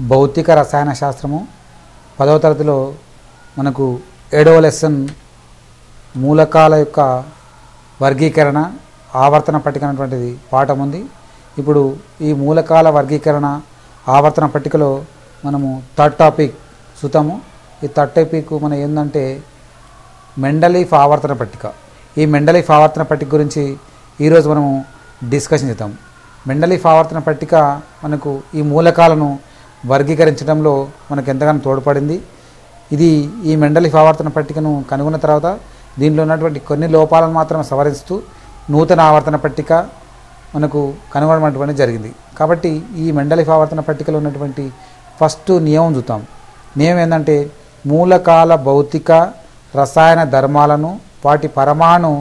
భౌతిక రసాయన శాస్త్రము పదవ తరగతిలో మనకు ఏడవ లెసన్ మూలకాల యొక్క వర్గీకరణ ఆవర్తన పట్టిక అనేటువంటిది పాఠం ఉంది ఇప్పుడు ఈ మూలకాల వర్గీకరణ ఆవర్తన పట్టికలో మనము థర్డ్ టాపిక్ సుతాము ఈ థర్డ్ టాపిక్ మన ఏంటంటే మెండలీఫ్ ఆవర్తన పట్టిక ఈ మెండలీఫ్ ఆవర్తన పట్టిక గురించి ఈరోజు మనము డిస్కషన్ చేద్దాం మెండలీఫ్ ఆవర్తన పట్టిక మనకు ఈ మూలకాలను వర్గీకరించడంలో మనకు ఎంతగానో తోడ్పడింది ఇది ఈ మెండలీఫ్ ఆవర్తన పట్టికను కనుగొన్న తర్వాత దీనిలో ఉన్నటువంటి కొన్ని లోపాలను మాత్రమే సవరిస్తూ నూతన ఆవర్తన పట్టిక మనకు కనుగొనడం జరిగింది కాబట్టి ఈ మెండలీఫ్ ఆవర్తన పట్టికలో ఉన్నటువంటి ఫస్ట్ నియమం చూద్దాం నియమం ఏంటంటే మూలకాల భౌతిక రసాయన ధర్మాలను వాటి పరమాణు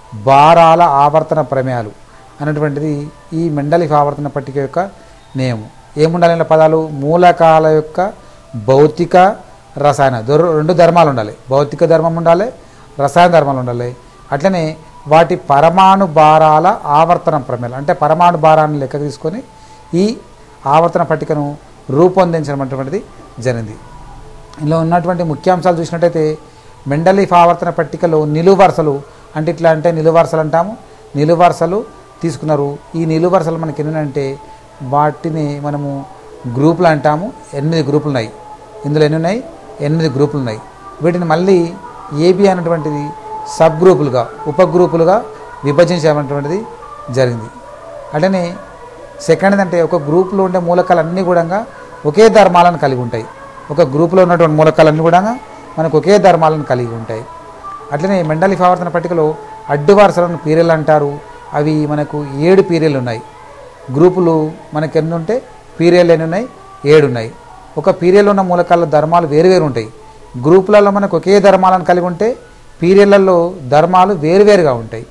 భారాల ఆవర్తన ప్రమేయాలు అనేటువంటిది ఈ మెండలిఫ్ ఆవర్తన పట్టిక యొక్క నియమం ఏముండాలి పదాలు మూలకాల యొక్క భౌతిక రసాయన దొర- రెండు ధర్మాలు ఉండాలి భౌతిక ధర్మం ఉండాలి రసాయన ధర్మాలు ఉండాలి అట్లనే వాటి పరమాణు భారాల ఆవర్తన ప్రమేయాలు అంటే పరమాణు భారాన్ని లెక్క తీసుకొని ఈ ఆవర్తన పట్టికను రూపొందించడం అటువంటిది జరిగింది ఇందులో ఉన్నటువంటి ముఖ్యాంశాలు చూసినట్టయితే మెండలీఫ్ ఆవర్తన పట్టికలో నిలువు వరుసలు అంటే ఇట్లా అంటే నిలువు వరుసలు అంటాము నిలువు వరుసలు తీసుకున్నారు ఈ నిలువు వరుసలు మనకి ఎన్ని అంటే వాటిని మనము గ్రూపులు అంటాము ఎనిమిది గ్రూపులు ఉన్నాయి ఇందులో ఎన్ని ఉన్నాయి ఎనిమిది గ్రూపులు ఉన్నాయి వీటిని మళ్ళీ ఏబి అనేటువంటిది సబ్ గ్రూపులుగా ఉప గ్రూపులుగా విభజించబడినటువంటిది జరిగింది అట్లనే సెకండ్ అంటే ఒక గ్రూపులో ఉండే మూలకాలు అన్నీ కూడా ఒకే ధర్మాలను కలిగి ఉంటాయి ఒక గ్రూపులో ఉన్నటువంటి మూలకాలన్నీ కూడా మనకు ఒకే ధర్మాలను కలిగి ఉంటాయి అట్లనే మెండలిఫ్ ఆవర్తన పట్టికలో అడ్డు వరుసలను పీరియల్ అంటారు అవి మనకు ఏడు పీరియలు ఉన్నాయి గ్రూపులు మనకు ఎన్ని ఉంటే పీరియల్ ఎన్ని ఉన్నాయి ఏడు ఉన్నాయి ఒక పీరియల్లో ఉన్న మూలకాల ధర్మాలు వేరువేరు ఉంటాయి గ్రూపులలో మనకు ఒకే ధర్మాలను కలిగి ఉంటే పీరియళ్లలో ధర్మాలు వేరువేరుగా ఉంటాయి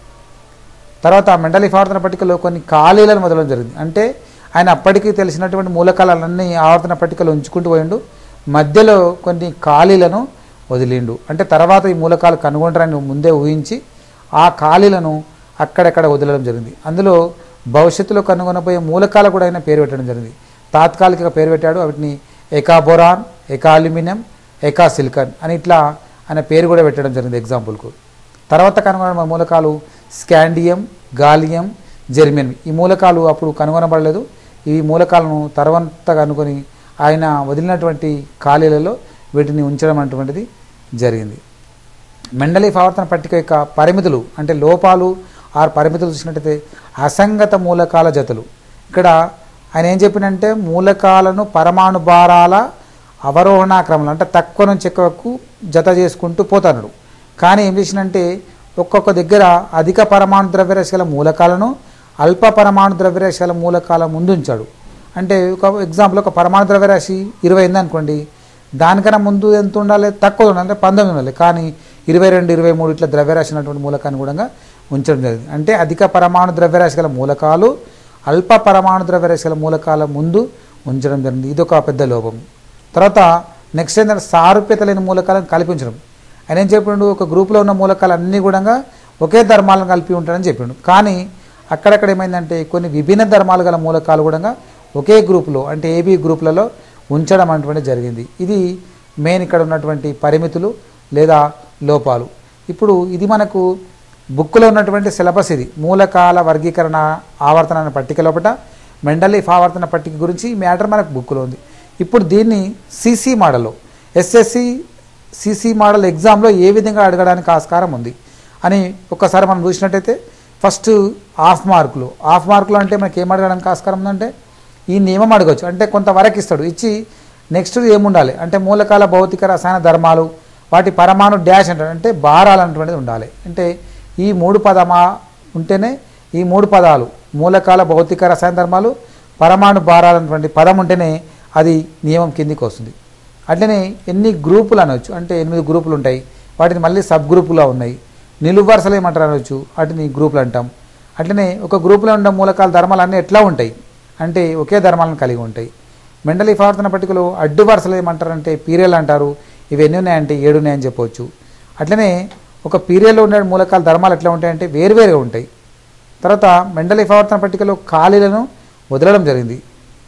తర్వాత ఆ మెండలిఫ్ ఆవర్తన పట్టికలో కొన్ని ఖాళీలను మొదలడం జరిగింది అంటే ఆయన అప్పటికి తెలిసినటువంటి మూలకాలన్నీ ఆవర్తన పట్టికలో ఉంచుకుంటూ పోయిండు మధ్యలో కొన్ని ఖాళీలను వదిలిండు అంటే తర్వాత ఈ మూలకాలు కనుగొంటారని ముందే ఊహించి ఆ ఖాళీలను అక్కడక్కడ వదలడం జరిగింది అందులో భవిష్యత్తులో కనుగొనబోయే మూలకాలు కూడా ఆయన పేరు పెట్టడం జరిగింది తాత్కాలిక పేరు పెట్టాడు వాటిని ఎకాబోరాన్ ఎకా అల్యూమినియం ఎకా సిలికాన్ అని ఇట్లా ఆయన పేరు కూడా పెట్టడం జరిగింది ఎగ్జాంపుల్కు తర్వాత కనుగొన మూలకాలు స్కాండియం గాలియం జెర్మియం ఈ మూలకాలు అప్పుడు కనుగొనబడలేదు ఈ మూలకాలను తర్వాత కనుగొని ఆయన వదిలినటువంటి ఖాళీలలో వీటిని ఉంచడం అటువంటిది జరిగింది మెండలీఫ్ ఆవర్తన పట్టిక యొక్క పరిమితులు అంటే లోపాలు ఆరు పరిమితులు చూసినట్టయితే అసంగత మూలకాల జతలు ఇక్కడ ఆయన ఏం చెప్పినంటే మూలకాలను పరమాణు భారాల అవరోహణ క్రమంలో అంటే తక్కువ నుంచి ఎక్కువకు జత చేసుకుంటూ పోతాడు కానీ ఏం చేసినంటే ఒక్కొక్క దగ్గర అధిక పరమాణు ద్రవ్యరాశి గల మూలకాలను అల్ప పరమాణు ద్రవ్యరాశి గల మూలకాల ముందు ఉంచాడు అంటే ఒక ఎగ్జాంపుల్ ఒక పరమాణు ద్రవ్యరాశి ఇరవై అయింది అనుకోండి దానికన్నా ముందు ఎంత ఉండాలి తక్కువ ఉండాలి అంటే పంతొమ్మిది ఉండాలి కానీ ఇరవై రెండు ఇరవై మూడు ఇట్లా ద్రవ్యరాశి ఉన్నటువంటి మూలకాన్ని కూడా ఉంచడం జరిగింది అంటే అధిక పరమాణు ద్రవ్యరాశి గల మూలకాలు అల్ప పరమాణు ద్రవ్యరాశి గల మూలకాల ముందు ఉంచడం జరిగింది ఇది ఒక పెద్ద లోపం తర్వాత నెక్స్ట్ ఏంటంటే సారూప్యత లేని మూలకాలను కల్పించడం ఆయన ఏం చెప్పిండు ఒక గ్రూప్లో ఉన్న మూలకాలు అన్నీ కూడా ఒకే ధర్మాలను కలిపి ఉంటారని చెప్పిండు కానీ అక్కడక్కడ ఏమైందంటే కొన్ని విభిన్న ధర్మాలు గల మూలకాలు కూడా ఒకే గ్రూపులో అంటే ఏబీ గ్రూపులలో ఉంచడం అటువంటి జరిగింది ఇది మెయిన్ ఇక్కడ ఉన్నటువంటి పరిమితులు లేదా లోపాలు ఇప్పుడు ఇది మనకు బుక్లో ఉన్నటువంటి సిలబస్ ఇది మూలకాల వర్గీకరణ ఆవర్తన అనే పట్టిక లోపల మెండలీఫ్ ఆవర్తన పట్టిక గురించి ఈ మ్యాటర్ మనకు బుక్లో ఉంది ఇప్పుడు దీన్ని సిసి మోడల్లో ఎస్ఎస్సి సిసి మోడల్ ఎగ్జామ్లో ఏ విధంగా అడగడానికి ఆస్కారం ఉంది అని ఒక్కసారి మనం చూసినట్టయితే ఫస్ట్ హాఫ్ మార్కులు హాఫ్ మార్కులు అంటే మనకి ఏం అడగడానికి ఆస్కారం ఉందంటే ఈ నియమం అడగచ్చు అంటే కొంతవరకు ఇస్తాడు ఇచ్చి నెక్స్ట్ ఏముండాలి అంటే మూలకాల భౌతిక రసాయన ధర్మాలు వాటి పరమాణు డ్యాష్ అంటాడు అంటే భారాలు అనేటువంటిది ఉండాలి అంటే ఈ మూడు పదమా ఉంటేనే ఈ మూడు పదాలు మూలకాల భౌతిక రసాయన ధర్మాలు పరమాణు భారాలు అనేటువంటి పదం ఉంటేనే అది నియమం కిందికి వస్తుంది అట్లనే ఎన్ని గ్రూపులు అనవచ్చు అంటే ఎనిమిది గ్రూపులు ఉంటాయి వాటిని మళ్ళీ సబ్ గ్రూపులో ఉన్నాయి నిలువు వరుసలు ఏమంటారు అనవచ్చు వాటిని గ్రూపులు అంటాం అట్లనే ఒక గ్రూపులో ఉన్న మూలకాల ధర్మాలు అన్నీ ఎట్లా ఉంటాయి అంటే ఒకే ధర్మాలను కలిగి ఉంటాయి మెండలీ ఆవర్తన పట్టికలో అడ్డు వరుసలు ఏమంటారంటే పీరియల్ అంటారు ఇవి ఎన్ని ఉన్నాయంటే ఏడు ఉన్నాయని చెప్పవచ్చు అట్లనే ఒక పీరియల్లో ఉండే మూలకాల ధర్మాలు ఎట్లా ఉంటాయంటే వేరువేరుగా ఉంటాయి తర్వాత మెండల్ ఆవర్తన పట్టికలో ఖాళీలను వదలడం జరిగింది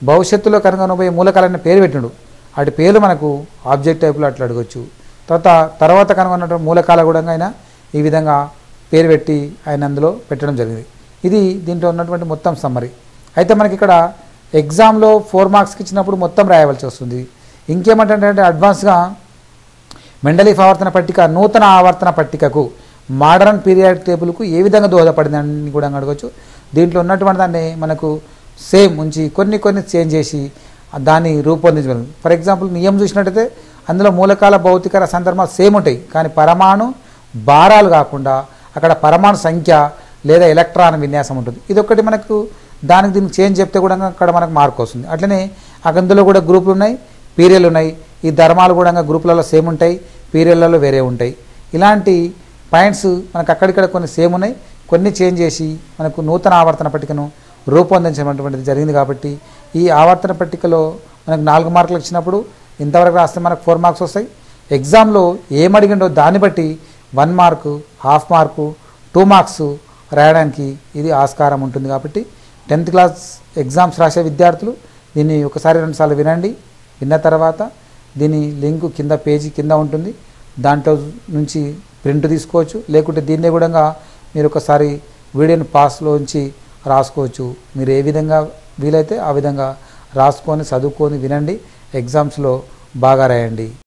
భవిష్యత్తులో కనుగొనబోయే మూలకాలన్న పేరు పెట్టిండు వాటి పేర్లు మనకు ఆబ్జెక్ట్ టైప్లో అట్లా అడగొచ్చు తర్వాత తర్వాత కనుగొన్నటువంటి మూలకాల కూడా ఆయన ఈ విధంగా పేరు పెట్టి ఆయన అందులో పెట్టడం జరిగింది ఇది దీంట్లో ఉన్నటువంటి మొత్తం సమ్మరీ అయితే మనకి ఇక్కడ ఎగ్జామ్లో ఫోర్ మార్క్స్కి ఇచ్చినప్పుడు మొత్తం రాయవలసి వస్తుంది ఇంకేమంటే అడ్వాన్స్గా మెండలీఫ్ ఆవర్తన పట్టిక నూతన ఆవర్తన పట్టికకు మోడర్న్ పీరియాడిక్ టేబుల్కు ఏ విధంగా దోహదపడిందని కూడా అడగవచ్చు దీంట్లో ఉన్నటువంటి దాన్ని మనకు సేమ్ ఉంచి కొన్ని కొన్ని చేంజ్ చేసి దాన్ని రూపొందించగలం ఫర్ ఎగ్జాంపుల్ నియమం చూసినట్టయితే అందులో మూలకాల భౌతిక సందర్భాలు సేమ్ ఉంటాయి కానీ పరమాణు భారాలు కాకుండా అక్కడ పరమాణు సంఖ్య లేదా ఎలక్ట్రాన్ విన్యాసం ఉంటుంది ఇది ఒకటి మనకు దానికి దీనికి చేంజ్ చెప్తే కూడా అక్కడ మనకు మార్క్ వస్తుంది అట్లనే అందులో కూడా గ్రూపులు ఉన్నాయి పీరియలు ఉన్నాయి ఈ ధర్మాలు కూడా గ్రూపులలో సేమ్ ఉంటాయి పీరియడ్లలో వేరే ఉంటాయి ఇలాంటి పాయింట్స్ మనకు అక్కడిక్కడ కొన్ని సేమ్ ఉన్నాయి కొన్ని చేంజ్ చేసి మనకు నూతన ఆవర్తన పట్టికను రూపొందించబడినటువంటిది జరిగింది కాబట్టి ఈ ఆవర్తన పట్టికలో మనకు నాలుగు మార్కులు ఇచ్చినప్పుడు ఇంతవరకు రాస్తే మనకు ఫోర్ మార్క్స్ వస్తాయి ఎగ్జామ్లో ఏమడిగిండో దాన్ని బట్టి one mark half mark two marks రాయడానికి ఇది ఆస్కారం ఉంటుంది కాబట్టి టెన్త్ క్లాస్ ఎగ్జామ్స్ రాసే విద్యార్థులు దీన్ని ఒకసారి రెండుసార్లు వినండి విన్న తర్వాత దీని లింక్ కింద పేజీ కింద ఉంటుంది దాంట్లో నుంచి ప్రింట్ తీసుకోవచ్చు లేకుంటే దీన్నే కూడా మీరు ఒకసారి వీడియోని పాస్లోంచి రాసుకోవచ్చు మీరు ఏ విధంగా వీలైతే ఆ విధంగా రాసుకొని చదువుకొని వినండి ఎగ్జామ్స్లో బాగా రాయండి